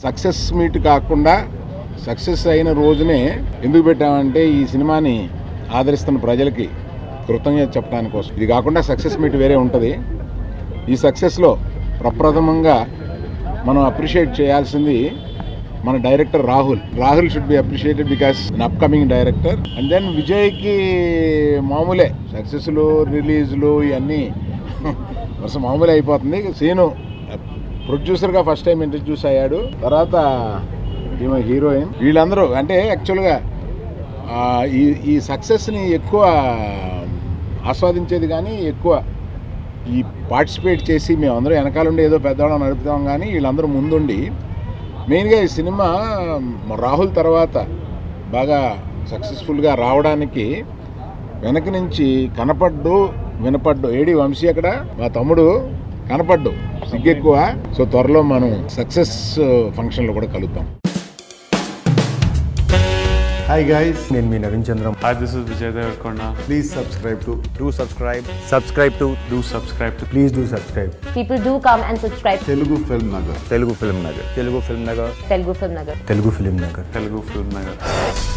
Success meet కాకుండా success అయిన రోజునే ఎందుకు పెట్టామంటే ఈ సినిమాని ఆదరిస్తున్న ప్రజలకి కృతజ్ఞత చెప్పడానికి కోసం ఇది కాకుండా సక్సెస్ మీట్ వేరే ఉంటుంది ఈ సక్సెస్లో ప్రప్రథమంగా మనం అప్రిషియేట్ చేయాల్సింది మన director Rahul Rahul should be appreciated because an upcoming director and then విజయ్కి మామూలే సక్సెస్లు రిలీజ్లు ఇవన్నీ అసలు మామూలే అయిపోతుంది సీను ప్రొడ్యూసర్గా ఫస్ట్ టైం ఇంట్రడ్యూస్ అయ్యాడు తర్వాత ఈమె హీరోయిన్ వీళ్ళందరూ అంటే యాక్చువల్గా ఆ, ఈ ఈ సక్సెస్ని ఎక్కువ ఆస్వాదించేది కానీ ఎక్కువ ఈ పార్టిసిపేట్ చేసి మేమందరూ వెనకాలండి ఏదో పెద్దవాళ్ళం నడుపుతాం కానీ వీళ్ళందరూ ముందుండి మెయిన్గా ఈ సినిమా రాహుల్ తర్వాత బాగా సక్సెస్ఫుల్గా రావడానికి వెనక నుంచి కనపడ్డు వినపడ్డు ఏడి వంశీ అక్కడ మా తమ్ముడు కనపడ్డు సిగ్గెక్కువ సో త్వరలో మనం సక్సెస్ ఫంక్షన్లో కూడా కలుద్దాం హాయ్ గైస్ నేను మీ Naveen Chandram Hi, this is Vijay Devarkonda. Please subscribe to do subscribe subscribe to Do subscribe to please do subscribe People do come and subscribe to Telugu film Nagar Telugu Film Nagar Telugu Film Nagar Telugu Film Nagar. Telugu film Nagar Telugu Film Nagar.